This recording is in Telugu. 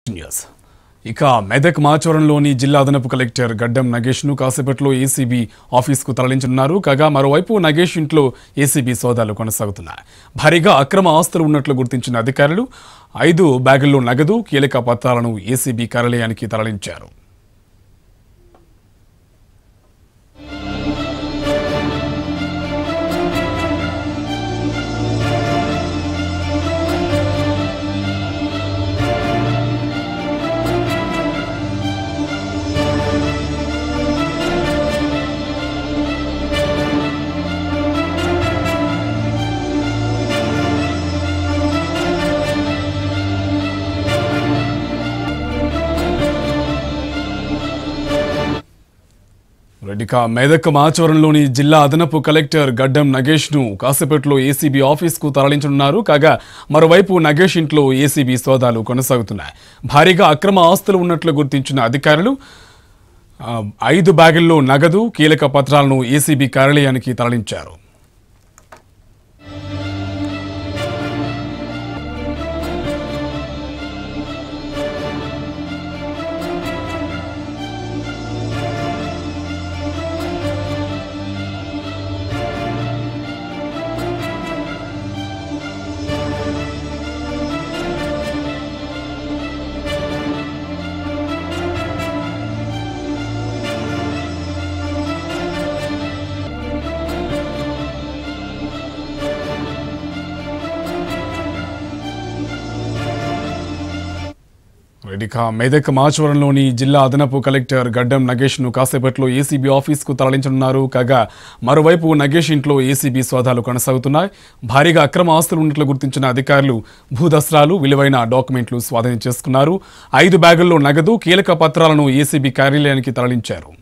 న్యూస్ ఇక మెదక్ మాచవరంలోని జిల్లా అదనపు కలెక్టర్ గడ్డం నగేష్ ను కాసేపట్లో ఏసీబీ ఆఫీస్కు తరలించనున్నారు కాగా మరోవైపు నగేష్ ఇంట్లో ఏసీబీ సోదాలు కొనసాగుతున్నాయి భారీగా అక్రమ ఆస్తులు ఉన్నట్లు గుర్తించిన అధికారులు ఐదు బ్యాగుల్లో నగదు కీలక పత్రాలను ఏసీబీ కార్యాలయానికి తరలించారు రెడ్డిక మెదక్ మాచవరంలోని జిల్లా అదనపు కలెక్టర్ గడ్డం నగేష్ ను కాసేపట్లో ఏసీబీ ఆఫీస్కు తరలించనున్నారు కాగా మరోవైపు నగేష్ ఇంట్లో ఏసీబీ సోదాలు కొనసాగుతున్నాయి భారీగా అక్రమ ఆస్తులు ఉన్నట్లు గుర్తించిన అధికారులు ఆ, ఐదు బ్యాగుల్లో నగదు కీలక పత్రాలను ఏసీబీ కార్యాలయానికి తరలించారు రెడ్డిక మెదక్ మాచవరంలోని జిల్లా అదనపు కలెక్టర్ గడ్డం నగేష్ ను కాసేపట్లో ఏసీబీ ఆఫీస్కు తరలించనున్నారు కాగా మరోవైపు నగేష్ ఇంట్లో ఏసీబీ సోదాలు కొనసాగుతున్నాయి భారీగా అక్రమ ఆస్తులు ఉన్నట్లు గుర్తించిన అధికారులు భూదస్త్రాలు విలువైన డాక్యుమెంట్లు స్వాధీనం చేసుకున్నారు ఐదు బ్యాగుల్లో నగదు కీలక పత్రాలను ఏసీబీ కార్యాలయానికి తరలించారు